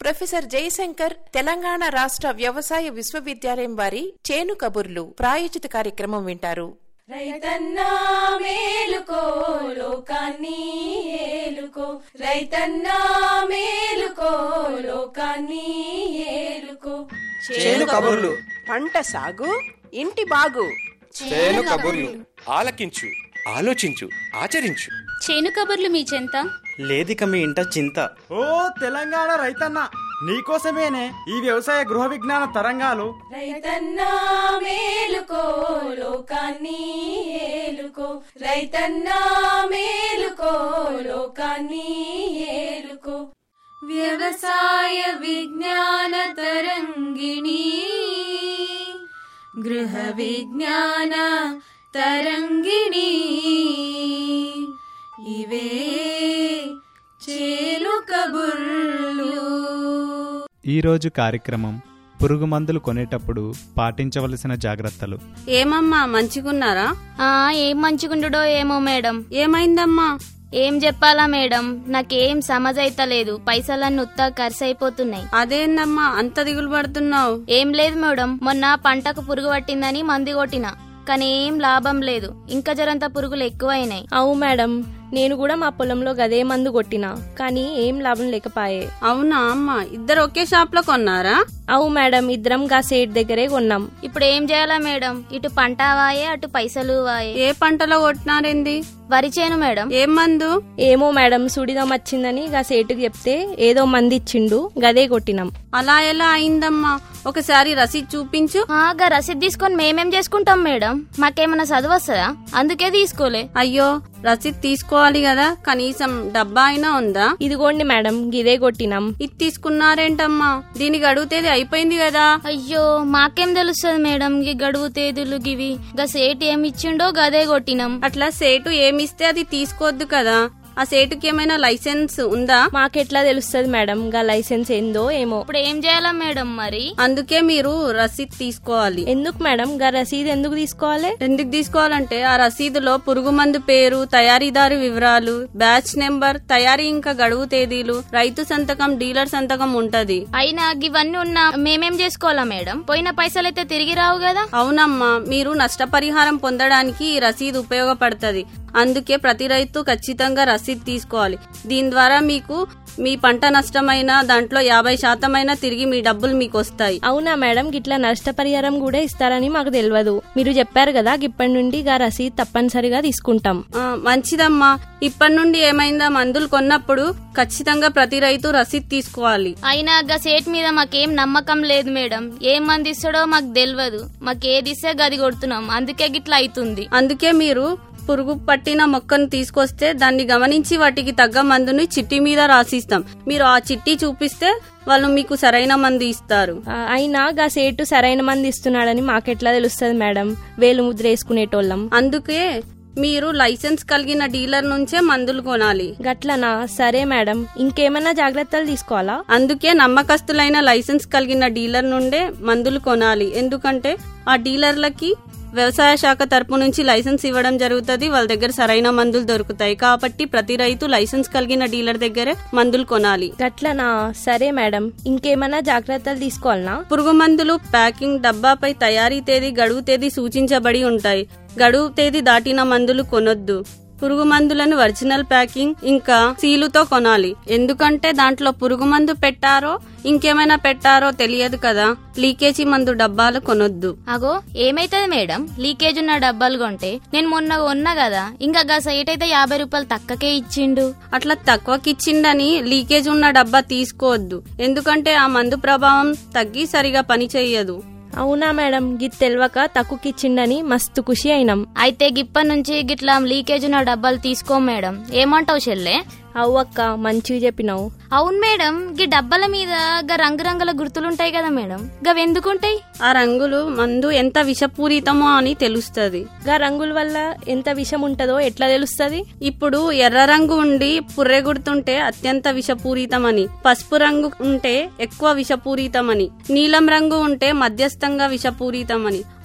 professor Jayashankar Telangana రాష్ట్ర వ్యవసాయ విశ్వవిద్యాలయం వారి చేను కబుర్లు ప్రాయోజిత కార్యక్రమం వింటారు రైతన్నా మేలుకో లోకాన్ని ఏలుకో రైతన్నా మేలుకో లోకాన్ని ఏలుకో చేను కబుర్లు పంట సాగు ఇంటి బాగు చేను కబుర్లు ఆలకించు ఆలోచించు ఆచరించు చేను కబుర్లు మీ చెంత లేదిక మీ ఇంట చింత ఓ తెలంగాణ రైతన్న నీకోసమేనే ఈ వ్యవసాయ గృహ విజ్ఞాన తరంగాలు రైతన్నా మేలుకో లోకాన్ని ఏలుకో రైతన్నా మేలుకో లోకాన్ని ఏలుకో వ్యవసాయ విజ్ఞాన తరంగిణి గృహ విజ్ఞాన తరంగిణి ఇవే చేలు కబుర్లు ఈరోజు కార్యక్రమం పురుగు మందులు కొనేటప్పుడు పాటించవలసిన జాగ్రత్తలు ఏమమ్మా మంచిగున్నారా ఆ ఏం మంచిగుండుడో ఏమో మేడం ఏమైందమ్మా ఏం చెప్పాలా మేడం నాకేం సమజైతలేదు పైసలన్నీ ఉత్తా ఖర్చు అయిపోతున్నాయి అదేందమ్మా అంత దిగులు పడుతున్నావు ఏం లేదు మేడం మొన్న పంటకు పురుగు పట్టిందని మంది కొట్టిన కానీ ఏం లాభం లేదు ఇంకా జరంత పురుగులు ఎక్కువైనాయి అవు మేడం నేను కూడా మా పొలంలో గదే మందు కొట్టినా కానీ ఏం లాభం లేకపాయే అవునా అమ్మా ఇద్దరు ఒకే షాప్ లో కొన్నారా అవు మేడం ఇద్దరం గా సేట్ దగ్గరే కొన్నాం ఇప్పుడు ఏం చేయాలా మేడం ఇటు పంట వాయే అటు పైసలు వాయే ఏ పంటలో కొట్టినారేంది వరి చేను మేడం ఏం మందు ఏమో మేడం సుడిదం వచ్చిందని గా సేటుకి చెప్తే ఏదో మంది ఇచ్చిండు గదే కొట్టినాం అలా ఎలా అయిందమ్మా ఒకసారి రసీద్ చూపించు ఆగా రసీద్ తీసుకొని మేమేం చేసుకుంటాం మేడం మాకేమన్నా చదువు వస్తుందా అందుకే తీసుకోలే అయ్యో రసీద్ తీసుకోవాలి కదా కనీసం డబ్బా అయినా ఉందా ఇదిగోండి మేడం గిదే కొట్టినాం ఇది తీసుకున్నారేంటమ్మా దీనికి అడిగితేది అయిపోయింది కదా అయ్యో మాకేం తెలుస్తుంది మేడం ఈ గడువు తేదీలు గివి గా సేట్ ఏమి ఇచ్చిండో గదే కొట్టినాం అట్లా సేటు ఏమిస్తే అది తీసుకోవద్దు కదా ఆ సేటుకి ఏమైనా లైసెన్స్ ఉందా మాకెట్లా తెలుస్తుంది మేడం గా లైసెన్స్ ఏందో ఏమో ఇప్పుడు ఏం చేయాలా మేడం మరి అందుకే మీరు రసీద్ తీసుకోవాలి ఎందుకు మేడం గా రసీదు ఎందుకు తీసుకోవాలి ఎందుకు తీసుకోవాలంటే ఆ రసీదులో పురుగు మందు పేరు తయారీదారు వివరాలు బ్యాచ్ నెంబర్ తయారీ ఇంకా గడువు తేదీలు రైతు సంతకం డీలర్ సంతకం ఉంటది అయినా ఇవన్నీ ఉన్నా మేమేం చేసుకోవాలా మేడం పోయిన పైసలు అయితే తిరిగి రావు కదా అవునమ్మా మీరు నష్టపరిహారం పొందడానికి ఈ రసీదు ఉపయోగపడుతుంది అందుకే ప్రతి రైతు ఖచ్చితంగా రసీదు తీసుకోవాలి దీని ద్వారా మీకు మీ పంట నష్టమైన దాంట్లో యాభై శాతమైనా తిరిగి మీ డబ్బులు మీకు వస్తాయి అవునా మేడం గిట్లా నష్టపరిహారం కూడా ఇస్తారని మాకు తెలియదు మీరు చెప్పారు కదా ఇప్పటి నుండి గా రసీదు తప్పనిసరిగా తీసుకుంటాం ఆ, మంచిదమ్మా ఇప్పటి నుండి ఏమైందా మందులు కొన్నప్పుడు ఖచ్చితంగా ప్రతి రైతు రసీద్ తీసుకోవాలి అయినా గా సేట్ మీద మాకేం నమ్మకం లేదు మేడం ఏం మంది ఇస్తాడో మాకు తెలియదు మాకు ఏది ఇస్తే గది కొడుతున్నాం అందుకే గిట్లా అవుతుంది అందుకే మీరు పురుగు పట్టిన మొక్కను తీసుకొస్తే దాన్ని గమనించి వాటికి తగ్గ మందుని చిట్టి మీద రాసిస్తాం మీరు ఆ చిట్టి చూపిస్తే వాళ్ళు మీకు సరైన మందు ఇస్తారు ఆ, అయినా గా సేటు సరైన మంది ఇస్తున్నాడని మాకెట్లా తెలుస్తుంది మేడం వేలు ముద్ర వేసుకునేటోళ్ళం అందుకే మీరు లైసెన్స్ కలిగిన డీలర్ నుంచే మందులు కొనాలి గట్లనా సరే మేడం ఇంకేమైనా జాగ్రత్తలు తీసుకోవాలా అందుకే నమ్మకస్తులైన లైసెన్స్ కలిగిన డీలర్ నుండే మందులు కొనాలి ఎందుకంటే ఆ డీలర్లకి వ్యవసాయ శాఖ తరపు నుంచి లైసెన్స్ ఇవ్వడం జరుగుతుంది వాళ్ళ దగ్గర సరైన మందులు దొరుకుతాయి కాబట్టి ప్రతి రైతు లైసెన్స్ కలిగిన డీలర్ దగ్గరే మందులు కొనాలి గట్లనా సరే మేడం ఇంకేమైనా జాగ్రత్తలు తీసుకోవాలనా పురుగు మందులు ప్యాకింగ్ డబ్బాపై తయారీ తేదీ గడువు తేదీ సూచించబడి ఉంటాయి గడువు తేదీ దాటిన మందులు కొనొద్దు పురుగు మందులను ఒరిజినల్ ప్యాకింగ్ ఇంకా సీలుతో కొనాలి ఎందుకంటే దాంట్లో పురుగు మందు పెట్టారో ఇంకేమైనా పెట్టారో తెలియదు కదా లీకేజీ మందు డబ్బాలు కొనొద్దు అగో ఏమైతుంది మేడం లీకేజ్ ఉన్న డబ్బాలు కొంటే నేను మొన్న కొన్నా కదా ఇంకా గా సైట్ అయితే యాభై రూపాయలు తక్కకే ఇచ్చిండు అట్లా తక్కువకిచ్చిండని లీకేజ్ ఉన్న డబ్బా తీసుకోవద్దు ఎందుకంటే ఆ మందు ప్రభావం తగ్గి సరిగా పని చెయ్యదు అవునా మేడం గిట్ తెలవక తక్కువకిచ్చిండని మస్తు ఖుషి అయినాం అయితే గిప్ప నుంచి గిట్లా లీకేజ్ ఉన్న డబ్బాలు తీసుకో మేడం ఏమంటావు చెల్లె అవ్వక్క మంచిగా చెప్పినావు అవును మేడం గీ డబ్బాల మీద గా రంగురంగుల గుర్తులుంటాయి కదా మేడం గవి ఎందుకుంటాయి ఆ రంగులు మందు ఎంత విషపూరితమో అని తెలుస్తుంది గా రంగుల వల్ల ఎంత విషం ఉంటదో ఎట్లా తెలుస్తది ఇప్పుడు ఎర్ర రంగు ఉండి పుర్రె గుర్తుంటే అత్యంత విషపూరితమని పసుపు రంగు ఉంటే ఎక్కువ విషపూరితమని నీలం రంగు ఉంటే మధ్యస్థంగా విషపూరితమని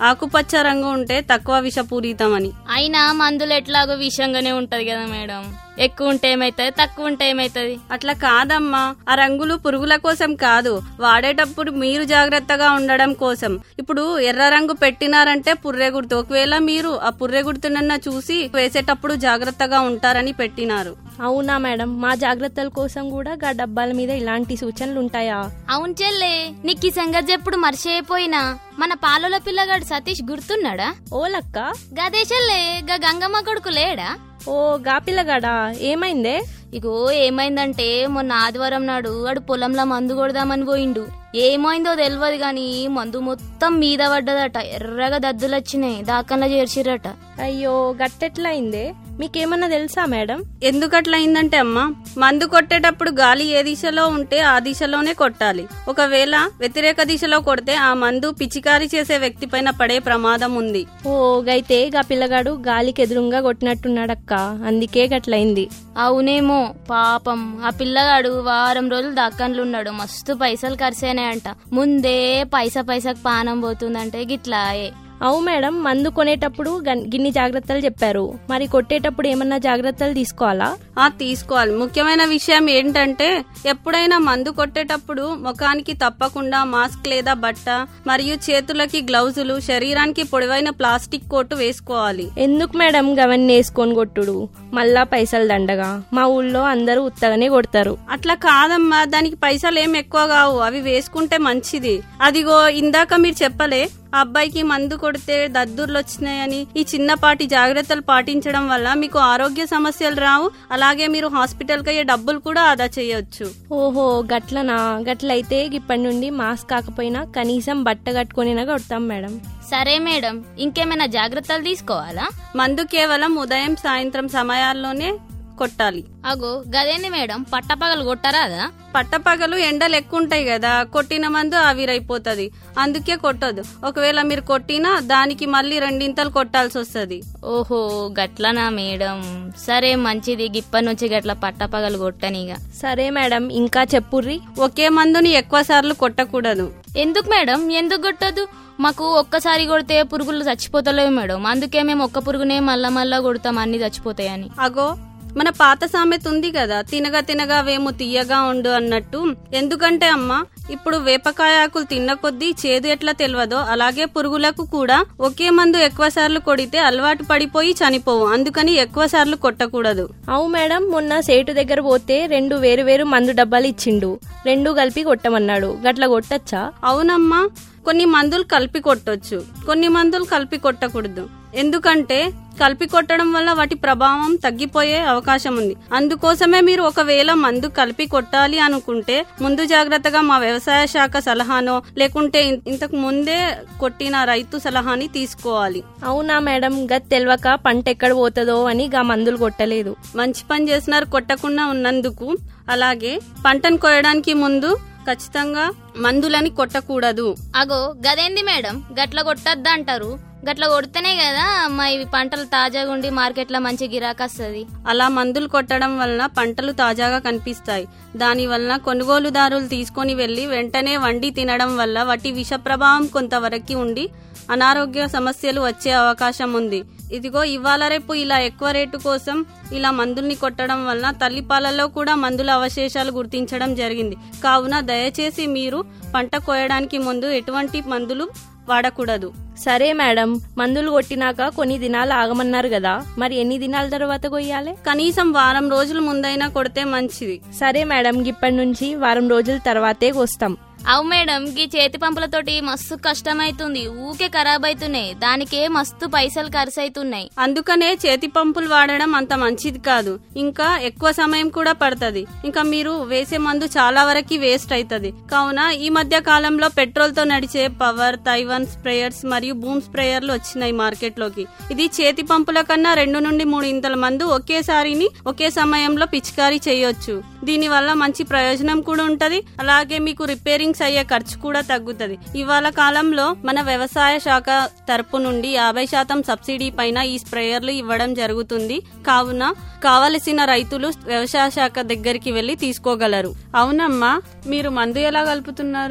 ఆకుపచ్చ రంగు ఉంటే తక్కువ విషపూరితమని అయినా మందులు ఎట్లాగో విషంగానే ఉంటది కదా మేడం ఎక్కువ ఉంటే ఏమైతుంది తక్కువ ఉంటే ఏమైతుంది అట్లా కాదమ్మా ఆ రంగులు పురుగుల కోసం కాదు వాడేటప్పుడు మీరు జాగ్రత్తగా ఉండడం కోసం ఇప్పుడు ఎర్ర రంగు పెట్టినారంటే పుర్రె గుర్తు ఒకవేళ మీరు ఆ పుర్రె గుర్తునన్న చూసి వేసేటప్పుడు జాగ్రత్తగా ఉంటారని పెట్టినారు అవునా మేడం మా జాగ్రత్తల కోసం కూడా గా డబ్బాల మీద ఇలాంటి సూచనలు ఉంటాయా అవును చెల్లే నీకు ఈ సంగతి చెప్పుడు మర్చిపోయినా మన పాలలో పిల్లగాడు సతీష్ గుర్తున్నాడా ఓ లక్క గదే చెల్లే గా గంగమ్మ కొడుకు లేడా ఓ గా పిల్లగాడా ఏమైందే ఇగో ఏమైందంటే మొన్న ఆదివారం నాడు వాడు పొలంలో మందు కొడదామని పోయిండు ఏమైందో తెలియదు గాని మందు మొత్తం మీద పడ్డదట ఎర్రగా దద్దులు వచ్చినాయి దాకంలో చేర్చిరట అయ్యో గట్టెట్లా అయిందే మీకేమన్నా తెలుసా మేడం ఎందుకట్లా అయిందంటే అమ్మా మందు కొట్టేటప్పుడు గాలి ఏ దిశలో ఉంటే ఆ దిశలోనే కొట్టాలి ఒకవేళ వ్యతిరేక దిశలో కొడితే ఆ మందు పిచికారీ చేసే వ్యక్తి పైన పడే ప్రమాదం ఉంది ఓ గైతే గా పిల్లగాడు గాలికి ఎదురుంగా కొట్టినట్టున్నాడక్క అందుకే గట్లయింది అవునేమో పాపం ఆ పిల్లగాడు వారం రోజులు దక్కన్లున్నాడు మస్తు పైసలు ఖర్చయినాయంట ముందే పైసా పైసాకు పానం పోతుందంటే గిట్లాయే అవు మేడం మందు కొనేటప్పుడు గన్- గిన్ని జాగ్రత్తలు చెప్పారు మరి కొట్టేటప్పుడు ఏమన్నా జాగ్రత్తలు తీసుకోవాలా ఆ తీసుకోవాలి ముఖ్యమైన విషయం ఏంటంటే ఎప్పుడైనా మందు కొట్టేటప్పుడు ముఖానికి తప్పకుండా మాస్క్ లేదా బట్ట మరియు చేతులకి గ్లౌజులు శరీరానికి పొడవైన ప్లాస్టిక్ కోటు వేసుకోవాలి ఎందుకు మేడం గవన్నీ వేసుకొని కొట్టుడు మళ్ళా పైసలు దండగా మా ఊళ్ళో అందరూ ఉత్తగానే కొడతారు అట్లా కాదమ్మా దానికి పైసలు ఏం ఎక్కువ కావు అవి వేసుకుంటే మంచిది అదిగో ఇందాక మీరు చెప్పలే ఆ అబ్బాయికి మందు కొడితే దద్దుర్లు వచ్చినాయని ఈ చిన్నపాటి జాగ్రత్తలు పాటించడం వల్ల మీకు ఆరోగ్య సమస్యలు రావు అలాగే మీరు హాస్పిటల్కి అయ్యే డబ్బులు కూడా ఆదా చేయొచ్చు ఓహో గట్లనా గట్లయితే ఇప్పటి నుండి మాస్క్ కాకపోయినా కనీసం బట్ట కట్టుకొనినా కొడతాం మేడం సరే మేడం ఇంకేమైనా జాగ్రత్తలు తీసుకోవాలా మందు కేవలం ఉదయం సాయంత్రం సమయాల్లోనే కొట్టాలి అగో గదేంది మేడం పట్టపగలు కొట్టరాదా పట్టపగలు ఎండలు ఎక్కువ ఉంటాయి కదా కొట్టిన మందు ఆవిరైపోతది అందుకే కొట్టొద్దు ఒకవేళ మీరు కొట్టినా దానికి మళ్ళీ రెండింతలు కొట్టాల్సి వస్తుంది ఓహో గట్లనా మేడం సరే మంచిది గిప్పటి నుంచి గట్ల పట్టపగలు కొట్టనిగా సరే మేడం ఇంకా చెప్పుర్రి ఒకే మందుని ఎక్కువ సార్లు కొట్టకూడదు ఎందుకు మేడం ఎందుకు కొట్టదు మాకు ఒక్కసారి కొడితే పురుగులు చచ్చిపోతలేవు మేడం అందుకే మేము ఒక్క పురుగునే మళ్ళా మళ్ళా కొడతాం అన్ని చచ్చిపోతాయని అగో మన పాత సామెత ఉంది కదా తినగా తినగా వేము తీయగా ఉండు అన్నట్టు ఎందుకంటే అమ్మా ఇప్పుడు వేపకాయ ఆకులు తిన్న కొద్దీ చేదు ఎట్లా తెలియదో అలాగే పురుగులకు కూడా ఒకే మందు ఎక్కువ సార్లు కొడితే అలవాటు పడిపోయి చనిపోవు అందుకని ఎక్కువ సార్లు కొట్టకూడదు అవు మేడం మొన్న సేటు దగ్గర పోతే రెండు వేరు వేరు మందు డబ్బాలు ఇచ్చిండు రెండు కలిపి కొట్టమన్నాడు గట్ల కొట్టచ్చా అవునమ్మా కొన్ని మందులు కలిపి కొట్టొచ్చు కొన్ని మందులు కలిపి కొట్టకూడదు ఎందుకంటే కలిపి కొట్టడం వల్ల వాటి ప్రభావం తగ్గిపోయే అవకాశం ఉంది అందుకోసమే మీరు ఒకవేళ మందు కలిపి కొట్టాలి అనుకుంటే ముందు జాగ్రత్తగా మా వ్యవసాయ శాఖ సలహానో లేకుంటే ఇన్- ఇంతకు ముందే కొట్టిన రైతు సలహాని తీసుకోవాలి అవునా మేడం గది తెలవక పంట ఎక్కడ పోతుందో అని గా మందులు కొట్టలేదు మంచి పని చేసినారు కొట్టకుండా ఉన్నందుకు అలాగే పంటను కోయడానికి ముందు ఖచ్చితంగా మందులని కొట్టకూడదు అగో గదేంది మేడం గట్ల కొట్టద్దు అంటారు గట్ల కొడితేనే కదా మా ఇవి పంటలు తాజాగా ఉండి మార్కెట్లో మంచి గిరాకస్తుంది అలా మందులు కొట్టడం వలన పంటలు తాజాగా కనిపిస్తాయి దాని వలన కొనుగోలుదారులు తీసుకొని వెళ్లి వెంటనే వండి తినడం వల్ల వాటి విష ప్రభావం కొంతవరకు ఉండి అనారోగ్య సమస్యలు వచ్చే అవకాశం ఉంది ఇదిగో ఇవాళ రేపు ఇలా ఎక్కువ రేటు కోసం ఇలా మందుల్ని కొట్టడం వలన తల్లిపాలలో కూడా మందుల అవశేషాలు గుర్తించడం జరిగింది కావున దయచేసి మీరు పంట కోయడానికి ముందు ఎటువంటి మందులు వాడకూడదు సరే మేడం మందులు కొట్టినాక కొన్ని దినాలు ఆగమన్నారు కదా మరి ఎన్ని దినాల తర్వాత కొయ్యాలి కనీసం వారం రోజుల ముందైనా కొడితే మంచిది సరే మేడం ఇప్పటి నుంచి వారం రోజుల తర్వాతే కోస్తాం అవు మేడం గీ చేతి పంపులతోటి మస్తు కష్టమైతుంది ఊకే ఖరాబ్ అవుతున్నాయి దానికే మస్తు పైసలు ఖర్చు అవుతున్నాయి అందుకనే చేతి పంపులు వాడడం అంత మంచిది కాదు ఇంకా ఎక్కువ సమయం కూడా పడుతుంది ఇంకా మీరు వేసే మందు చాలా వరకు వేస్ట్ అవుతుంది కావున ఈ మధ్య కాలంలో పెట్రోల్ తో నడిచే పవర్ తైవాన్ స్ప్రేయర్స్ మరియు బూమ్ స్ప్రేయర్లు వచ్చినాయి మార్కెట్ లోకి ఇది చేతి పంపుల కన్నా రెండు నుండి మూడు ఇంతల మందు ఒకేసారిని ఒకే సమయంలో పిచికారీ చేయొచ్చు దీని వల్ల మంచి ప్రయోజనం కూడా ఉంటది అలాగే మీకు రిపేరింగ్స్ అయ్యే ఖర్చు కూడా తగ్గుతుంది ఇవాళ కాలంలో మన వ్యవసాయ శాఖ తరపు నుండి యాభై శాతం సబ్సిడీ పైన ఈ స్ప్రేయర్లు ఇవ్వడం జరుగుతుంది కావున కావలసిన రైతులు వ్యవసాయ శాఖ దగ్గరికి వెళ్లి తీసుకోగలరు అవునమ్మా మీరు మందు ఎలా కలుపుతున్నారు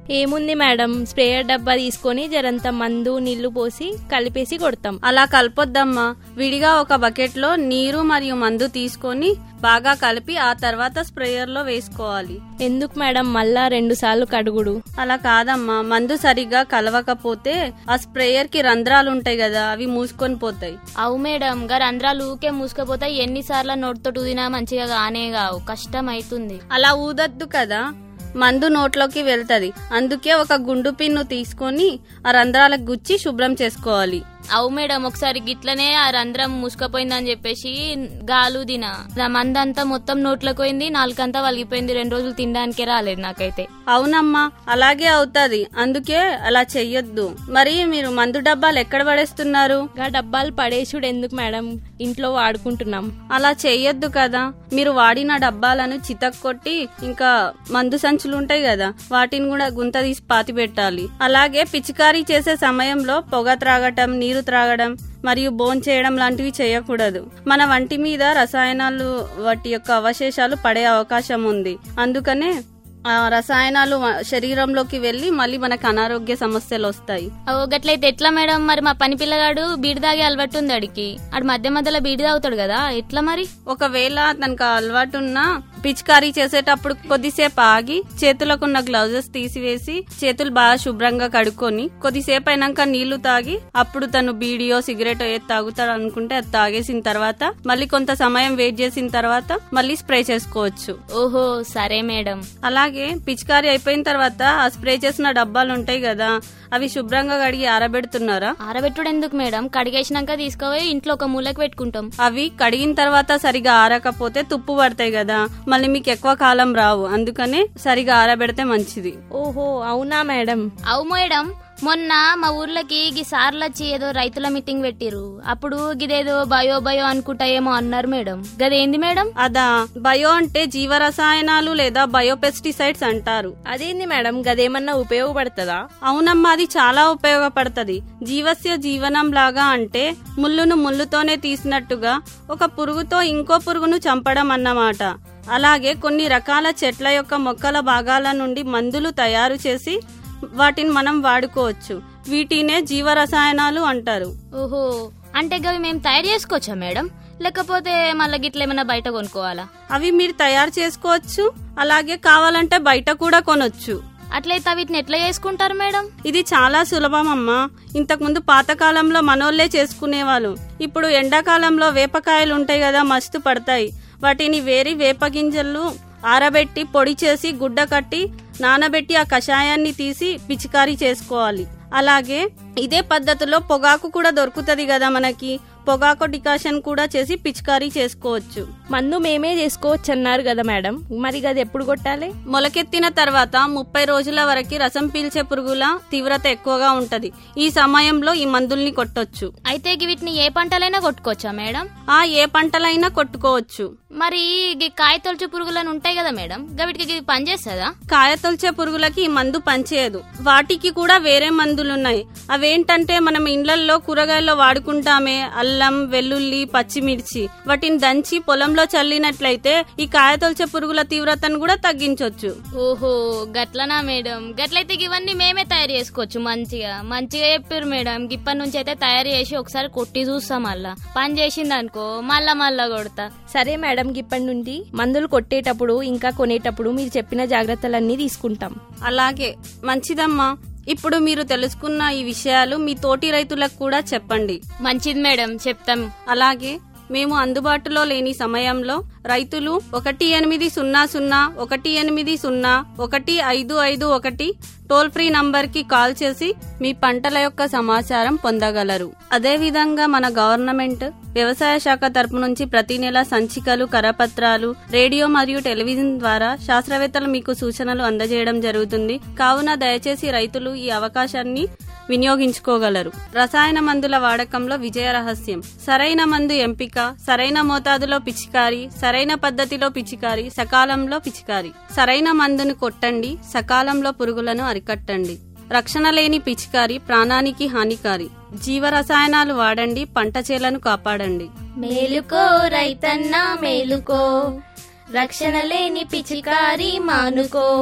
ఏముంది మేడం స్ప్రేయర్ డబ్బా తీసుకొని జరంత మందు నీళ్లు పోసి కలిపేసి కొడతాం అలా కలపొద్దమ్మా విడిగా ఒక బకెట్ లో నీరు మరియు మందు తీసుకొని బాగా కలిపి ఆ తర్వాత స్ప్రేయర్ లో వేసుకోవాలి ఎందుకు మేడం మళ్ళా రెండు సార్లు కడుగుడు అలా కాదమ్మా మందు సరిగ్గా కలవకపోతే ఆ స్ప్రేయర్ కి రంధ్రాలు ఉంటాయి కదా అవి మూసుకొని పోతాయి అవు మేడం గారు రంధ్రాలు ఊకే మూసుకపోతాయి ఎన్నిసార్లు నోటితో ఊదినా మంచిగా కానే కావు కష్టం అవుతుంది అలా ఊదద్దు కదా మందు నోట్లోకి వెళ్తది అందుకే ఒక గుండు పిన్ను తీసుకొని ఆ రంధ్రాలకు గుచ్చి శుభ్రం చేసుకోవాలి అవు మేడం ఒకసారి గిట్లనే ఆ రంధ్రం మూసుకపోయిందని చెప్పేసి గాలు దిన నా మందంతా మొత్తం నోట్లోకి పోయింది నాలుకంతా వలిగిపోయింది రెండు రోజులు తినడానికే రాలేదు నాకైతే అవునమ్మా అలాగే అవుతాది అందుకే అలా చెయ్యొద్దు మరి మీరు మందు డబ్బాలు ఎక్కడ పడేస్తున్నారు గా డబ్బాలు పడేసుడు ఎందుకు మేడం ఇంట్లో వాడుకుంటున్నాం అలా చెయ్యొద్దు కదా మీరు వాడిన డబ్బాలను చితక్కొట్టి ఇంకా మందు సంచులు ఉంటాయి కదా వాటిని కూడా గుంత తీసి పాతి పెట్టాలి అలాగే పిచికారీ చేసే సమయంలో పొగ త్రాగటం నీరు త్రాగడం మరియు బోన్ చేయడం లాంటివి చేయకూడదు మన వంటి మీద రసాయనాలు వాటి యొక్క అవశేషాలు పడే అవకాశం ఉంది అందుకనే ఆ రసాయనాలు వ- శరీరంలోకి వెళ్లి మళ్ళీ మనకు అనారోగ్య సమస్యలు వస్తాయి ఓ గట్లయితే ఎట్లా మేడం మరి మా పని పిల్లగాడు బీడి తాగే అలవాటు ఉంది అడికి ఆడు మధ్య మధ్యలో బీడి తాగుతాడు కదా ఎట్లా మరి ఒకవేళ తనకు అలవాటు ఉన్నా పిచికారీ చేసేటప్పుడు కొద్దిసేపు ఆగి చేతులకు ఉన్న గ్లౌజెస్ తీసివేసి చేతులు బాగా శుభ్రంగా కడుక్కొని కొద్దిసేపు అయినాక నీళ్లు తాగి అప్పుడు తను బీడియో సిగరెట్ ఏది తాగుతాడు అనుకుంటే అది తాగేసిన తర్వాత మళ్ళీ కొంత సమయం వెయిట్ చేసిన తర్వాత మళ్ళీ స్ప్రే చేసుకోవచ్చు ఓహో సరే మేడం అలాగే పిచికారీ అయిపోయిన తర్వాత ఆ స్ప్రే చేసిన డబ్బాలు ఉంటాయి కదా అవి శుభ్రంగా కడిగి ఆరబెడుతున్నారా ఆరబెట్టుడు ఎందుకు మేడం కడిగేసినాక తీసుకుపోయి ఇంట్లో ఒక మూలకు పెట్టుకుంటాం అవి కడిగిన తర్వాత సరిగా ఆరకపోతే తుప్పు పడతాయి కదా మళ్ళీ మీకు ఎక్కువ కాలం రావు అందుకనే సరిగా ఆరబెడితే మంచిది ఓహో అవునా మేడం అవు మేడం మొన్న మా ఊర్లోకి గీ సార్లు వచ్చి ఏదో రైతుల మీటింగ్ పెట్టిరు అప్పుడు గిదేదో బయో బయో అనుకుంటా ఏమో అన్నారు మేడం గదేంది మేడం అదా బయో అంటే జీవరసాయనాలు లేదా బయోపెస్టిసైడ్స్ అంటారు అదేంది మేడం గదేమన్నా ఉపయోగపడుతుందా అవునమ్మా అది చాలా ఉపయోగపడుతుంది జీవస్య జీవనం లాగా అంటే ముళ్ళును ముళ్ళుతోనే తీసినట్టుగా ఒక పురుగుతో ఇంకో పురుగును చంపడం అన్నమాట అలాగే కొన్ని రకాల చెట్ల యొక్క మొక్కల భాగాల నుండి మందులు తయారు చేసి వాటిని మనం వాడుకోవచ్చు వీటినే జీవరసాయనాలు అంటారు ఓహో అంటే గవి మేము తయారు చేసుకోవచ్చా మేడం లేకపోతే మళ్ళీ గిట్ల ఏమైనా బయట కొనుక్కోవాలా అవి మీరు తయారు చేసుకోవచ్చు అలాగే కావాలంటే బయట కూడా కొనొచ్చు అట్లయితే వీటిని ఎట్లా చేసుకుంటారు మేడం ఇది చాలా సులభం అమ్మా ఇంతకుముందు పాతకాలంలో మనోళ్లే చేసుకునేవాళ్ళు ఇప్పుడు ఎండాకాలంలో వేపకాయలు ఉంటాయి కదా మస్తు పడతాయి వాటిని వేరి వేప గింజలు ఆరబెట్టి పొడి చేసి గుడ్డ కట్టి నానబెట్టి ఆ కషాయాన్ని తీసి పిచికారీ చేసుకోవాలి అలాగే ఇదే పద్ధతిలో పొగాకు కూడా దొరుకుతది కదా మనకి పొగాకు డికాషన్ కూడా చేసి పిచికారీ చేసుకోవచ్చు మందు మేమే చేసుకోవచ్చు అన్నారు కదా మేడం మరి అది ఎప్పుడు కొట్టాలి మొలకెత్తిన తర్వాత ముప్పై రోజుల వరకు రసం పీల్చే పురుగుల తీవ్రత ఎక్కువగా ఉంటది ఈ సమయంలో ఈ మందుల్ని కొట్టొచ్చు అయితే గి వీటిని ఏ పంటలైనా కొట్టుకోవచ్చా మేడం ఆ ఏ పంటలైనా కొట్టుకోవచ్చు మరి గి కాయ తొలచు పురుగులను ఉంటాయి కదా మేడం గవిటికి ఇది పనిచేస్తుందా కాయ తొలిచే పురుగులకి ఈ మందు పనిచేయదు వాటికి కూడా వేరే మందులున్నాయి అవేంటంటే మనం ఇండ్లల్లో కూరగాయల్లో వాడుకుంటామే అల్లం వెల్లుల్లి పచ్చిమిర్చి వాటిని దంచి పొలంలో చల్లినట్లయితే ఈ కాయ తొలిచే పురుగుల తీవ్రతను కూడా తగ్గించవచ్చు ఓహో గట్లనా మేడం గట్లయితే ఇవన్నీ మేమే తయారు చేసుకోవచ్చు మంచిగా మంచిగా చెప్పారు మేడం ఇప్పటి నుంచి అయితే తయారు చేసి ఒకసారి కొట్టి చూస్తాం మళ్ళా పని చేసింది అనుకో మళ్ళా మళ్ళా కొడతా సరే మేడం ఇప్పటి నుండి మందులు కొట్టేటప్పుడు ఇంకా కొనేటప్పుడు మీరు చెప్పిన జాగ్రత్తలన్నీ తీసుకుంటాం అలాగే మంచిదమ్మా ఇప్పుడు మీరు తెలుసుకున్న ఈ విషయాలు మీ తోటి రైతులకు కూడా చెప్పండి మంచిది మేడం చెప్తాం అలాగే మేము అందుబాటులో లేని సమయంలో రైతులు ఒకటి ఎనిమిది సున్నా సున్నా ఒకటి ఎనిమిది సున్నా ఒకటి ఐదు ఐదు ఒకటి టోల్ ఫ్రీ నంబర్ కి కాల్ చేసి మీ పంటల యొక్క సమాచారం పొందగలరు అదేవిధంగా మన గవర్నమెంట్ వ్యవసాయ శాఖ తరపు నుంచి ప్రతి నెల సంచికలు కరపత్రాలు రేడియో మరియు టెలివిజన్ ద్వారా శాస్త్రవేత్తలు మీకు సూచనలు అందజేయడం జరుగుతుంది కావున దయచేసి రైతులు ఈ అవకాశాన్ని వినియోగించుకోగలరు రసాయన మందుల వాడకంలో విజయ రహస్యం సరైన మందు ఎంపిక సరైన మోతాదులో పిచికారి సరైన పద్ధతిలో పిచికారి సకాలంలో పిచికారి సరైన మందును కొట్టండి సకాలంలో పురుగులను అరికట్టండి రక్షణ లేని పిచికారి ప్రాణానికి హానికారి జీవ రసాయనాలు వాడండి పంట చేలను కాపాడండి మేలుకో రైతన్న మేలుకో రక్షణ లేని పిచికారి మానుకో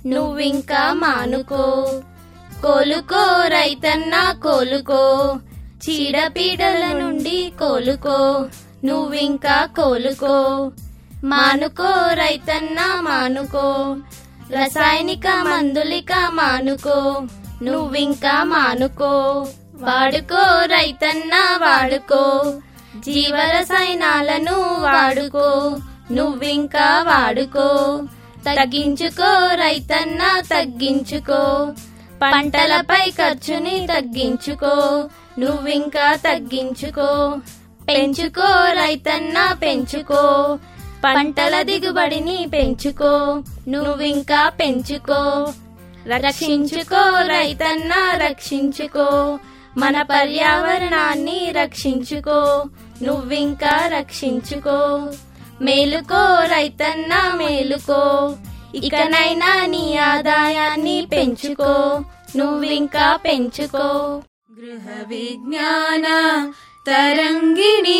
నువ్వింకా మానుకో కోలుకో రైతన్నా కోలుకో చీడపీడల నుండి కోలుకో నువ్వింకా కోలుకో మానుకో రైతన్నా మానుకో రసాయనిక మందులిక మానుకో నువ్వింకా మానుకో వాడుకో రైతన్నా వాడుకో జీవ రసాయనాలను వాడుకో నువ్వింకా వాడుకో తగ్గించుకో రైతన్నా తగ్గించుకో పంటలపై ఖర్చుని తగ్గించుకో నువ్వింకా తగ్గించుకో పెంచుకో రైతన్నా పెంచుకో పంటల దిగుబడిని పెంచుకో నువ్వింకా పెంచుకో రక్షించుకో రైతన్నా రక్షించుకో మన పర్యావరణాన్ని రక్షించుకో నువ్వింకా రక్షించుకో మేలుకో రైతన్నా మేలుకో ఇకనైనా నీ ఆదాయాన్ని పెంచుకో నువ్వింకా పెంచుకో గృహ విజ్ఞాన తరంగిణి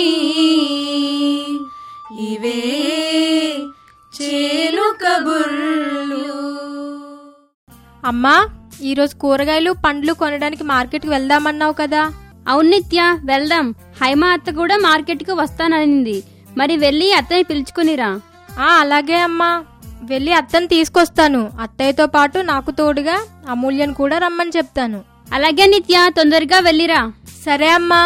ఇవే చేలు కబుర్లు అమ్మా ఈరోజు కూరగాయలు పండ్లు కొనడానికి మార్కెట్కి వెళ్దామన్నావు కదా అవును నిత్య వెళ్దాం హైమా అత్త కూడా మార్కెట్కి వస్తాననింది మరి వెళ్ళి అత్తని పిలుచుకునిరా ఆ అలాగే అమ్మా వెళ్ళి అత్తని తీసుకొస్తాను అత్తయ్యతో పాటు నాకు తోడుగా అమూల్యను కూడా రమ్మని చెప్తాను అలాగే నిత్య తొందరగా వెళ్ళిరా సరే అమ్మా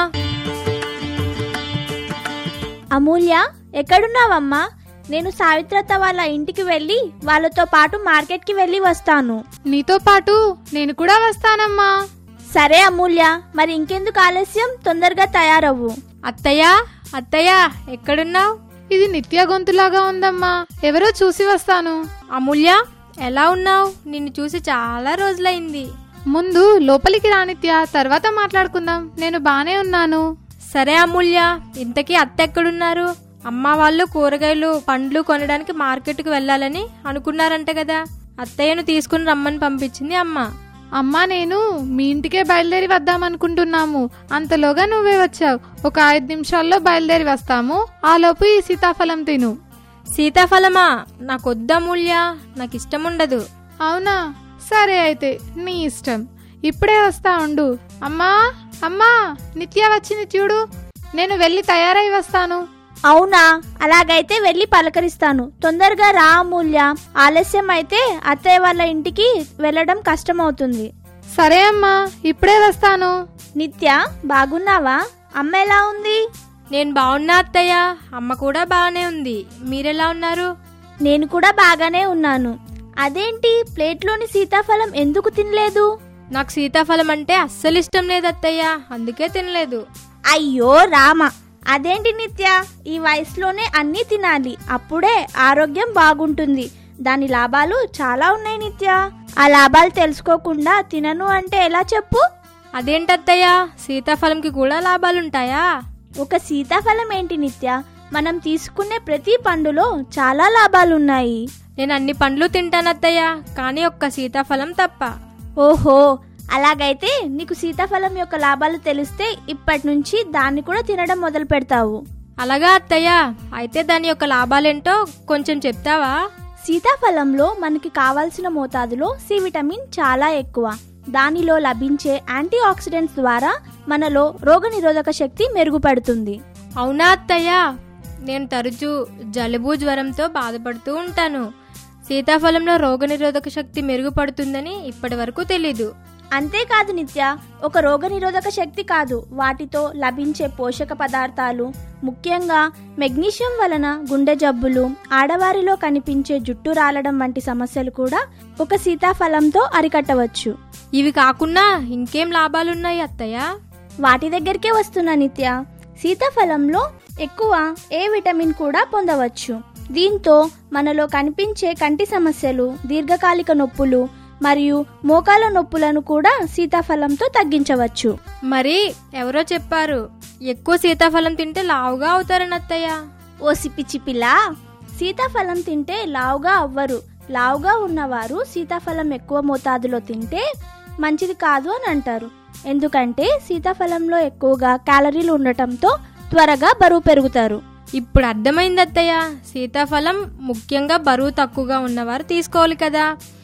అమూల్య ఎక్కడున్నావమ్మా నేను సావిత్రత వాళ్ళ ఇంటికి వెళ్ళి వాళ్ళతో పాటు మార్కెట్కి వెళ్ళి వస్తాను నీతో పాటు నేను కూడా వస్తానమ్మా సరే అమూల్య మరి ఇంకెందుకు ఆలస్యం తొందరగా తయారవ్వు అత్తయ్య అత్తయ్య ఎక్కడున్నావు ఇది నిత్య గొంతులాగా ఉందమ్మా ఎవరో చూసి వస్తాను అమూల్య ఎలా ఉన్నావు నిన్ను చూసి చాలా రోజులైంది ముందు లోపలికి రానిత్య తర్వాత మాట్లాడుకుందాం నేను బానే ఉన్నాను సరే అమూల్య ఇంతకీ అత్త ఎక్కడున్నారు అమ్మ వాళ్ళు కూరగాయలు పండ్లు కొనడానికి మార్కెట్కి వెళ్ళాలని అనుకున్నారంట కదా అత్తయ్యను తీసుకుని రమ్మని పంపించింది అమ్మ అమ్మా నేను మీ ఇంటికే బయలుదేరి వద్దామనుకుంటున్నాము అంతలోగా నువ్వే వచ్చావు ఒక ఐదు నిమిషాల్లో బయలుదేరి వస్తాము ఆలోపు ఈ సీతాఫలం తిను సీతాఫలమా నాకు వద్దమూల్య నాకు ఇష్టం ఉండదు అవునా సరే అయితే నీ ఇష్టం ఇప్పుడే వస్తా ఉండు అమ్మా అమ్మా నిత్య వచ్చింది చూడు నేను వెళ్ళి తయారై వస్తాను అవునా అలాగైతే వెళ్ళి పలకరిస్తాను తొందరగా రా అమూల్య ఆలస్యం అయితే అత్తయ్య వాళ్ళ ఇంటికి వెళ్ళడం కష్టమవుతుంది సరే అమ్మా ఇప్పుడే వస్తాను నిత్య బాగున్నావా అమ్మ ఎలా ఉంది నేను బాగున్నా అత్తయ్య అమ్మ కూడా బాగానే ఉంది మీరెలా ఉన్నారు నేను కూడా బాగానే ఉన్నాను అదేంటి ప్లేట్లోని సీతాఫలం ఎందుకు తినలేదు నాకు సీతాఫలం అంటే అస్సలు ఇష్టం లేదు అత్తయ్య అందుకే తినలేదు అయ్యో రామ అదేంటి నిత్య ఈ వయసులోనే అన్నీ తినాలి అప్పుడే ఆరోగ్యం బాగుంటుంది దాని లాభాలు చాలా ఉన్నాయి నిత్య ఆ లాభాలు తెలుసుకోకుండా తినను అంటే ఎలా చెప్పు అదేంటత్తయ్య సీతాఫలంకి కూడా లాభాలుంటాయా ఒక సీతాఫలం ఏంటి నిత్య మనం తీసుకునే ప్రతి పండులో చాలా లాభాలున్నాయి నేను అన్ని పండ్లు తింటానత్తయ్య కానీ ఒక్క సీతాఫలం తప్ప ఓహో అలాగైతే నీకు సీతాఫలం యొక్క లాభాలు తెలిస్తే ఇప్పటి నుంచి దాన్ని కూడా తినడం మొదలు పెడతావు అలాగా అత్తయ్య అయితే దాని యొక్క లాభాలేంటో కొంచెం చెప్తావా సీతాఫలంలో మనకి కావాల్సిన మోతాదులో సి విటమిన్ చాలా ఎక్కువ దానిలో లభించే యాంటీ ఆక్సిడెంట్స్ ద్వారా మనలో రోగనిరోధక శక్తి మెరుగుపడుతుంది అవునా అత్తయ్య నేను తరచూ జలుబు జ్వరంతో బాధపడుతూ ఉంటాను సీతాఫలంలో రోగనిరోధక శక్తి మెరుగుపడుతుందని ఇప్పటి వరకు తెలీదు అంతేకాదు నిత్య ఒక రోగనిరోధక శక్తి కాదు వాటితో లభించే పోషక పదార్థాలు ముఖ్యంగా మెగ్నీషియం వలన గుండె జబ్బులు ఆడవారిలో కనిపించే జుట్టు రాలడం వంటి సమస్యలు కూడా ఒక సీతాఫలంతో అరికట్టవచ్చు ఇవి కాకుండా ఇంకేం లాభాలున్నాయి అత్తయ్య వాటి దగ్గరికే వస్తున్నా నిత్య సీతాఫలంలో ఎక్కువ ఏ విటమిన్ కూడా పొందవచ్చు దీంతో మనలో కనిపించే కంటి సమస్యలు దీర్ఘకాలిక నొప్పులు మరియు మోకాల నొప్పులను కూడా సీతాఫలంతో తగ్గించవచ్చు మరి ఎవరో చెప్పారు ఎక్కువ సీతాఫలం తింటే లావుగా అవుతారని అత్తయ్య ఓ సిపిచి పిల్ల సీతాఫలం తింటే లావుగా అవ్వరు లావుగా ఉన్నవారు సీతాఫలం ఎక్కువ మోతాదులో తింటే మంచిది కాదు అని అంటారు ఎందుకంటే సీతాఫలంలో ఎక్కువగా క్యాలరీలు ఉండటంతో త్వరగా బరువు పెరుగుతారు ఇప్పుడు అర్థమైంది అత్తయ్య సీతాఫలం ముఖ్యంగా బరువు తక్కువగా ఉన్నవారు తీసుకోవాలి కదా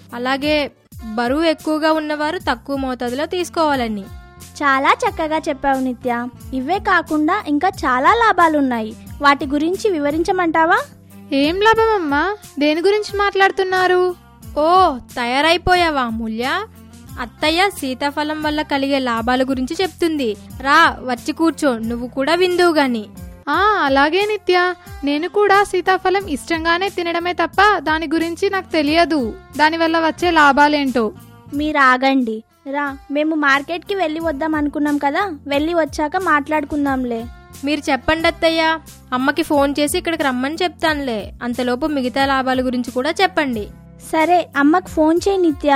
అలాగే బరువు ఎక్కువగా ఉన్నవారు తక్కువ మోతాదులో తీసుకోవాలని చాలా చక్కగా చెప్పావు నిత్య ఇవే కాకుండా ఇంకా చాలా లాభాలున్నాయి వాటి గురించి వివరించమంటావా ఏం లాభం అమ్మా దేని గురించి మాట్లాడుతున్నారు ఓ తయారైపోయావా అమూల్య అత్తయ్య సీతాఫలం వల్ల కలిగే లాభాల గురించి చెప్తుంది రా వచ్చి కూర్చో నువ్వు కూడా విందువు గాని ఆ అలాగే నిత్య నేను కూడా సీతాఫలం ఇష్టంగానే తినడమే తప్ప దాని గురించి నాకు తెలియదు దానివల్ల వచ్చే లాభాలేంటో మీరు ఆగండి రా మేము మార్కెట్కి వెళ్ళి వద్దాం అనుకున్నాం కదా వెళ్ళి వచ్చాక మాట్లాడుకుందాంలే మీరు చెప్పండి అత్తయ్య అమ్మకి ఫోన్ చేసి ఇక్కడికి రమ్మని చెప్తానులే అంతలోపు మిగతా లాభాల గురించి కూడా చెప్పండి సరే అమ్మకు ఫోన్ చేయి నిత్య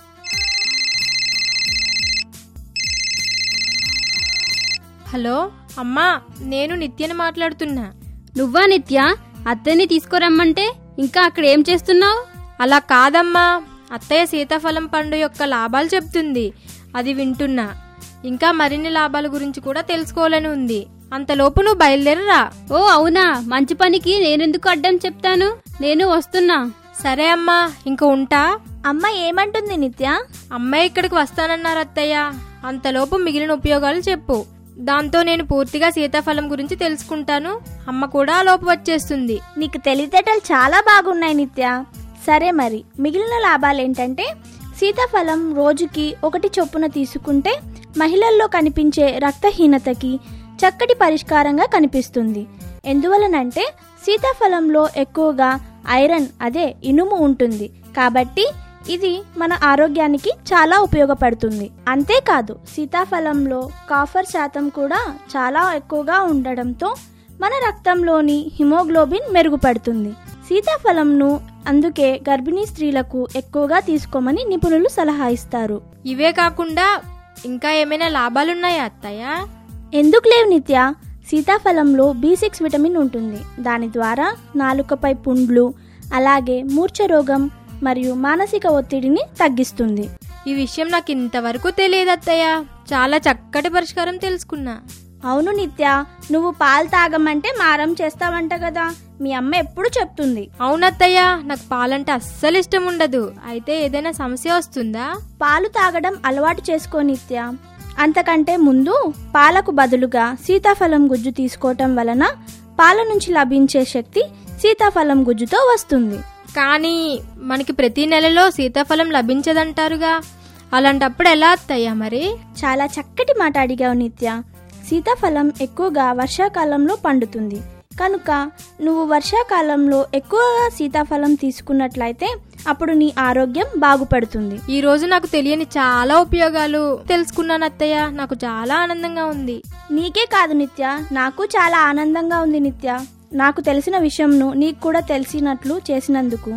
హలో అమ్మా నేను నిత్యని మాట్లాడుతున్నా నువ్వా నిత్య అత్తయ్యని తీసుకురమ్మంటే ఇంకా అక్కడ ఏం చేస్తున్నావు అలా కాదమ్మా అత్తయ్య సీతాఫలం పండు యొక్క లాభాలు చెప్తుంది అది వింటున్నా ఇంకా మరిన్ని లాభాల గురించి కూడా తెలుసుకోవాలని ఉంది అంతలోపు నువ్వు బయలుదేరరా ఓ అవునా మంచి పనికి నేనెందుకు అడ్డం చెప్తాను నేను వస్తున్నా సరే అమ్మా ఇంక ఉంటా అమ్మ ఏమంటుంది నిత్య అమ్మాయి ఇక్కడికి వస్తానన్నారు అత్తయ్య అంతలోపు మిగిలిన ఉపయోగాలు చెప్పు దాంతో నేను పూర్తిగా సీతాఫలం గురించి తెలుసుకుంటాను అమ్మ కూడా ఆ లోపు వచ్చేస్తుంది నీకు తెలివితేటలు చాలా బాగున్నాయి నిత్య సరే మరి మిగిలిన లాభాలు ఏంటంటే సీతాఫలం రోజుకి ఒకటి చొప్పున తీసుకుంటే మహిళల్లో కనిపించే రక్తహీనతకి చక్కటి పరిష్కారంగా కనిపిస్తుంది ఎందువలనంటే సీతాఫలంలో ఎక్కువగా ఐరన్ అదే ఇనుము ఉంటుంది కాబట్టి ఇది మన ఆరోగ్యానికి చాలా ఉపయోగపడుతుంది అంతేకాదు సీతాఫలంలో కాఫర్ శాతం కూడా చాలా ఎక్కువగా ఉండడంతో మన రక్తంలోని హిమోగ్లోబిన్ మెరుగుపడుతుంది సీతాఫలంను అందుకే గర్భిణీ స్త్రీలకు ఎక్కువగా తీసుకోమని నిపుణులు సలహా ఇస్తారు ఇవే కాకుండా ఇంకా ఏమైనా లాభాలున్నాయా అత్తయ్య ఎందుకు లేవు నిత్య సీతాఫలంలో బి సిక్స్ విటమిన్ ఉంటుంది దాని ద్వారా నాలుకపై పుండ్లు అలాగే మూర్ఛ రోగం మరియు మానసిక ఒత్తిడిని తగ్గిస్తుంది ఈ విషయం నాకు ఇంతవరకు తెలియదు అత్తయ్య చాలా చక్కటి పరిష్కారం తెలుసుకున్నా అవును నిత్య నువ్వు పాలు తాగమంటే మారం చేస్తావంట కదా మీ అమ్మ ఎప్పుడు చెప్తుంది అవునత్తయ్య నాకు పాలంటే అస్సలు ఇష్టం ఉండదు అయితే ఏదైనా సమస్య వస్తుందా పాలు తాగడం అలవాటు చేసుకో నిత్య అంతకంటే ముందు పాలకు బదులుగా సీతాఫలం గుజ్జు తీసుకోవటం వలన పాల నుంచి లభించే శక్తి సీతాఫలం గుజ్జుతో వస్తుంది కానీ మనకి ప్రతి నెలలో సీతాఫలం లభించదంటారుగా అలాంటప్పుడు ఎలా అత్తయ్యా మరి చాలా చక్కటి మాట అడిగావు నిత్య సీతాఫలం ఎక్కువగా వర్షాకాలంలో పండుతుంది కనుక నువ్వు వర్షాకాలంలో ఎక్కువగా సీతాఫలం తీసుకున్నట్లయితే అప్పుడు నీ ఆరోగ్యం బాగుపడుతుంది ఈ రోజు నాకు తెలియని చాలా ఉపయోగాలు తెలుసుకున్నాను అత్తయ్య నాకు చాలా ఆనందంగా ఉంది నీకే కాదు నిత్య నాకు చాలా ఆనందంగా ఉంది నిత్య నాకు తెలిసిన విషయంను నీకు కూడా తెలిసినట్లు చేసినందుకు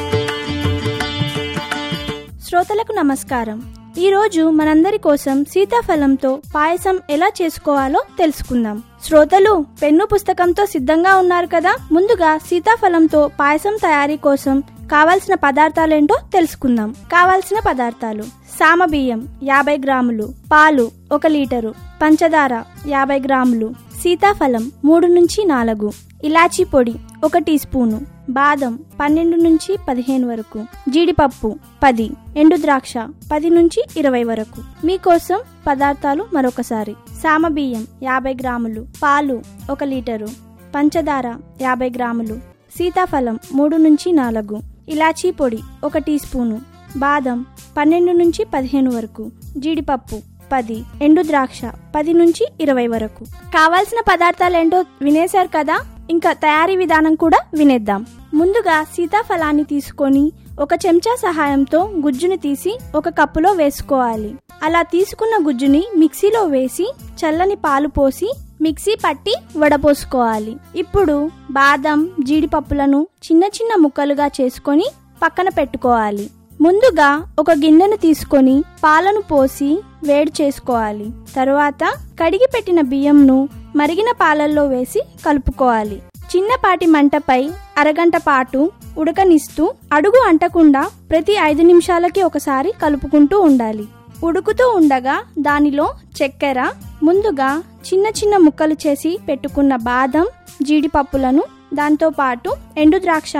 శ్రోతలకు నమస్కారం ఈరోజు మనందరి కోసం సీతాఫలంతో పాయసం ఎలా చేసుకోవాలో తెలుసుకుందాం శ్రోతలు పెన్ను పుస్తకంతో సిద్ధంగా ఉన్నారు కదా ముందుగా సీతాఫలంతో పాయసం తయారీ కోసం కావాల్సిన పదార్థాలేంటో తెలుసుకుందాం కావాల్సిన పదార్థాలు సామబియ్యం యాభై గ్రాములు పాలు ఒక లీటరు పంచదార యాభై గ్రాములు సీతాఫలం మూడు నుంచి నాలుగు ఇలాచీ పొడి ఒక టీ స్పూను బాదం పన్నెండు నుంచి పదిహేను వరకు జీడిపప్పు పది ఎండు ద్రాక్ష పది నుంచి ఇరవై వరకు మీకోసం పదార్థాలు మరొకసారి సామబియ్యం యాభై గ్రాములు పాలు ఒక లీటరు పంచదార యాభై గ్రాములు సీతాఫలం మూడు నుంచి నాలుగు ఇలాచీ పొడి ఒక టీ స్పూను బాదం పన్నెండు నుంచి పదిహేను వరకు జీడిపప్పు పది ఎండు ద్రాక్ష పది నుంచి ఇరవై వరకు కావాల్సిన పదార్థాలేంటో వినేశారు కదా ఇంకా తయారీ విధానం కూడా వినేద్దాం ముందుగా సీతాఫలాన్ని తీసుకొని ఒక చెంచా సహాయంతో గుజ్జుని తీసి ఒక కప్పులో వేసుకోవాలి అలా తీసుకున్న గుజ్జుని మిక్సీలో వేసి చల్లని పాలు పోసి మిక్సీ పట్టి వడపోసుకోవాలి ఇప్పుడు బాదం జీడిపప్పులను చిన్న చిన్న ముక్కలుగా చేసుకొని పక్కన పెట్టుకోవాలి ముందుగా ఒక గిన్నెను తీసుకొని పాలను పోసి వేడి చేసుకోవాలి తరువాత కడిగి పెట్టిన బియ్యంను మరిగిన పాలల్లో వేసి కలుపుకోవాలి చిన్నపాటి మంటపై అరగంట పాటు ఉడకనిస్తూ అడుగు అంటకుండా ప్రతి ఐదు నిమిషాలకి ఒకసారి కలుపుకుంటూ ఉండాలి ఉడుకుతూ ఉండగా దానిలో చక్కెర ముందుగా చిన్న చిన్న ముక్కలు చేసి పెట్టుకున్న బాదం జీడిపప్పులను దాంతోపాటు ఎండు ద్రాక్షాన్ని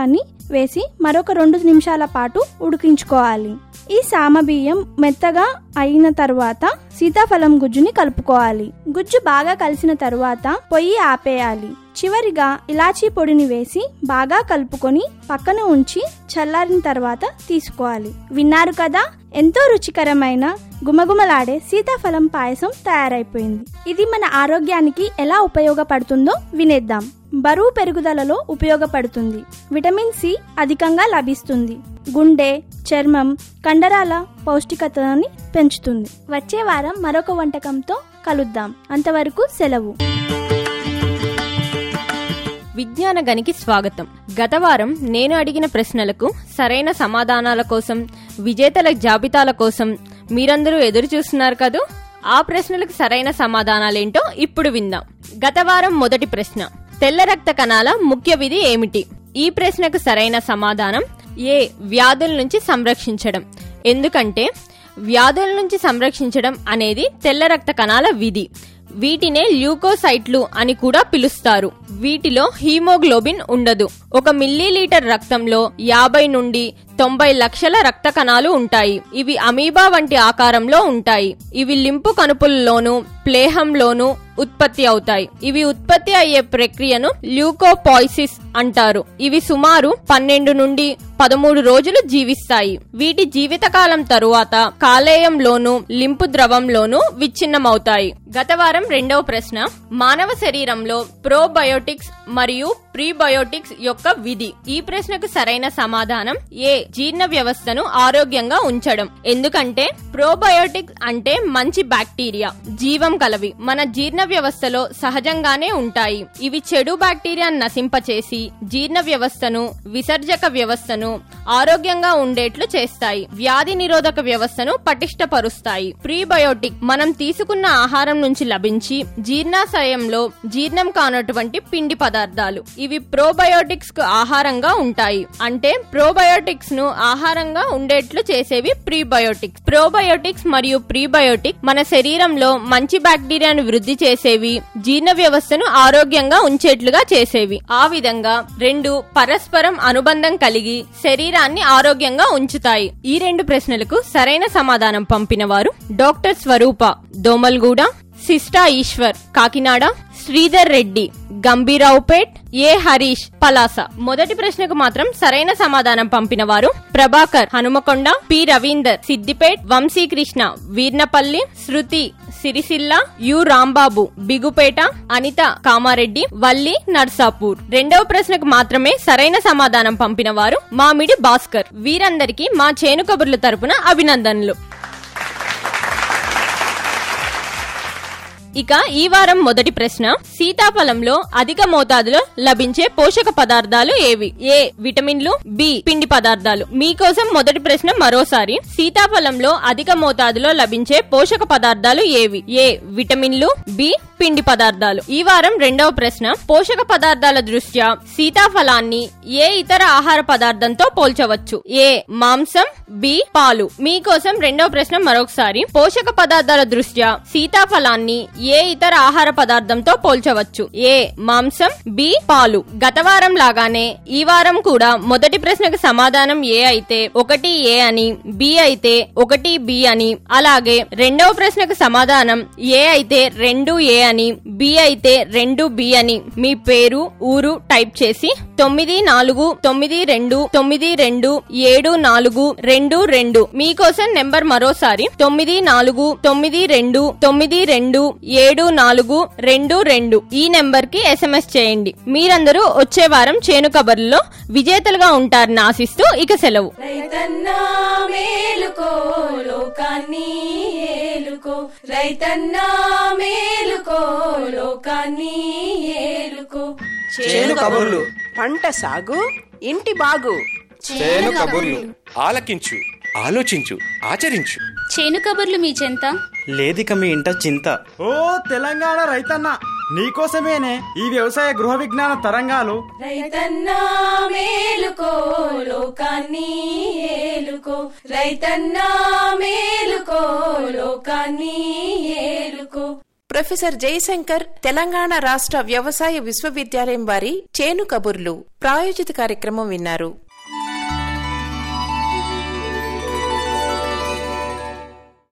వేసి మరొక రెండు నిమిషాల పాటు ఉడికించుకోవాలి ఈ సామబియ్యం మెత్తగా అయిన తరువాత సీతాఫలం గుజ్జుని కలుపుకోవాలి గుజ్జు బాగా కలిసిన తరువాత పొయ్యి ఆపేయాలి చివరిగా ఇలాచీ పొడిని వేసి బాగా కలుపుకొని పక్కన ఉంచి చల్లారిన తర్వాత తీసుకోవాలి విన్నారు కదా ఎంతో రుచికరమైన గుమగుమలాడే సీతాఫలం పాయసం తయారైపోయింది ఇది మన ఆరోగ్యానికి ఎలా ఉపయోగపడుతుందో వినేద్దాం బరువు పెరుగుదలలో ఉపయోగపడుతుంది విటమిన్ సి అధికంగా లభిస్తుంది గుండె చర్మం కండరాల పౌష్టికతని పెంచుతుంది వచ్చే వారం మరొక వంటకంతో కలుద్దాం అంతవరకు సెలవు విజ్ఞాన గనికి స్వాగతం గత వారం నేను అడిగిన ప్రశ్నలకు సరైన సమాధానాల కోసం విజేతల జాబితాల కోసం మీరందరూ ఎదురు చూస్తున్నారు కదూ ఆ ప్రశ్నలకు సరైన సమాధానాలేంటో ఇప్పుడు విందాం గత వారం మొదటి ప్రశ్న తెల్ల రక్త కణాల ముఖ్య విధి ఏమిటి ఈ ప్రశ్నకు సరైన సమాధానం ఏ వ్యాధుల నుంచి సంరక్షించడం ఎందుకంటే వ్యాధుల నుంచి సంరక్షించడం అనేది తెల్ల రక్త కణాల విధి వీటినే ల్యూకోసైట్లు అని కూడా పిలుస్తారు వీటిలో హీమోగ్లోబిన్ ఉండదు ఒక మిల్లీలీటర్ రక్తంలో యాభై నుండి తొంభై లక్షల రక్త కణాలు ఉంటాయి ఇవి అమీబా వంటి ఆకారంలో ఉంటాయి ఇవి లింపు కణుపుల్లోనూ ప్లేహంలోనూ ఉత్పత్తి అవుతాయి ఇవి ఉత్పత్తి అయ్యే ప్రక్రియను ల్యూకోపాయిసిస్ అంటారు ఇవి సుమారు పన్నెండు నుండి పదమూడు రోజులు జీవిస్తాయి వీటి జీవితకాలం తరువాత కాలేయంలోను లింపు ద్రవంలోను విచ్ఛిన్నమవుతాయి గత వారం రెండవ ప్రశ్న మానవ శరీరంలో ప్రోబయోటిక్స్ మరియు ప్రీబయోటిక్స్ యొక్క విధి ఈ ప్రశ్నకు సరైన సమాధానం ఏ జీర్ణ వ్యవస్థను ఆరోగ్యంగా ఉంచడం ఎందుకంటే ప్రోబయోటిక్స్ అంటే మంచి బ్యాక్టీరియా జీవం కలవి మన జీర్ణ వ్యవస్థలో సహజంగానే ఉంటాయి ఇవి చెడు బ్యాక్టీరియాను నశింపచేసి జీర్ణ వ్యవస్థను విసర్జక వ్యవస్థను ఆరోగ్యంగా ఉండేట్లు చేస్తాయి వ్యాధి నిరోధక వ్యవస్థను పటిష్టపరుస్తాయి ప్రీబయోటిక్ మనం తీసుకున్న ఆహారం నుంచి లభించి జీర్ణాశయంలో జీర్ణం కానటువంటి పిండి పదార్థాలు ఇవి ప్రోబయోటిక్స్ కు ఆహారంగా ఉంటాయి అంటే ప్రోబయోటిక్స్ ను ఆహారంగా ఉండేట్లు చేసేవి ప్రీబయోటిక్స్ ప్రోబయోటిక్స్ మరియు ప్రీబయోటిక్ మన శరీరంలో మంచి బ్యాక్టీరియాను వృద్ధి చేసేవి జీర్ణ వ్యవస్థను ఆరోగ్యంగా ఉంచేట్లుగా చేసేవి ఆ విధంగా రెండు పరస్పరం అనుబంధం కలిగి శరీరాన్ని ఆరోగ్యంగా ఉంచుతాయి ఈ రెండు ప్రశ్నలకు సరైన సమాధానం పంపిన వారు డాక్టర్ స్వరూప దోమల్గూడ సిస్టా ఈశ్వర్ కాకినాడ శ్రీధర్ రెడ్డి గంభీరావుపేట్ ఏ హరీష్ పలాస మొదటి ప్రశ్నకు మాత్రం సరైన సమాధానం పంపిన వారు ప్రభాకర్ హనుమకొండ పి రవీందర్ సిద్దిపేట్ వంశీకృష్ణ వీర్నపల్లి శృతి సిరిసిల్ల యు రాంబాబు బిగుపేట అనిత కామారెడ్డి వల్లి నర్సాపూర్ రెండవ ప్రశ్నకు మాత్రమే సరైన సమాధానం పంపిన వారు మామిడి భాస్కర్ వీరందరికీ మా చేను కబుర్ల తరపున అభినందనలు ఇక ఈ వారం మొదటి ప్రశ్న సీతాఫలంలో అధిక మోతాదులో లభించే పోషక పదార్థాలు ఏవి ఏ విటమిన్లు బి పిండి పదార్థాలు మీకోసం మొదటి ప్రశ్న మరోసారి సీతాఫలంలో అధిక మోతాదులో లభించే పోషక పదార్థాలు ఏవి ఏ విటమిన్లు బి పిండి పదార్థాలు ఈ వారం రెండవ ప్రశ్న పోషక పదార్థాల దృష్ట్యా సీతాఫలాన్ని ఏ ఇతర ఆహార పదార్థంతో పోల్చవచ్చు ఏ మాంసం బి పాలు మీకోసం రెండవ ప్రశ్న మరొకసారి పోషక పదార్థాల దృష్ట్యా సీతాఫలాన్ని ఏ ఇతర ఆహార పదార్థంతో పోల్చవచ్చు ఏ మాంసం బి పాలు గత వారం లాగానే ఈ వారం కూడా మొదటి ప్రశ్నకు సమాధానం ఏ అయితే ఒకటి ఏ అని బి అయితే ఒకటి బి అని అలాగే రెండవ ప్రశ్నకు సమాధానం ఏ అయితే రెండు ఏ అని బి అయితే రెండు బి అని మీ పేరు ఊరు టైప్ చేసి తొమ్మిది నాలుగు తొమ్మిది రెండు తొమ్మిది రెండు ఏడు నాలుగు రెండు రెండు మీకోసం నెంబర్ మరోసారి తొమ్మిది నాలుగు తొమ్మిది రెండు తొమ్మిది రెండు ఏడు నాలుగు రెండు రెండు ఈ నెంబర్ కి ఎస్ఎంఎస్ చేయండి మీరందరూ వచ్చే వారం చేను కబర్లలో విజేతలుగా ఉంటారని ఆశిస్తూ ఇక సెలవు రైతన్నా మేలుకో లోకాన్ని ఏలుకో రైతన్నా మేలుకో లోకాన్ని ఏలుకో చేను కబుర్లు పంట సాగు ఇంటి బాగు చేను కబుర్లు ఆలకించు ఆలోచించు ఆచరించు చేను కబుర్లు మీ చెంత లేదిక మీ ఇంట చింత ఓ తెలంగాణ రైతన్న నీకోసమేనే ఈ వ్యవసాయ గృహ విజ్ఞాన తరంగాలు రైతన్నా మేలుకో లోకాన్ని ఏలుకో రైతన్నా మేలుకో లోకాన్ని ఏలుకో ప్రొఫెసర్ జయశంకర్ తెలంగాణ రాష్ట్ర వ్యవసాయ విశ్వవిద్యాలయం వారి చేను కబుర్లు ప్రాయోజిత కార్యక్రమం విన్నారు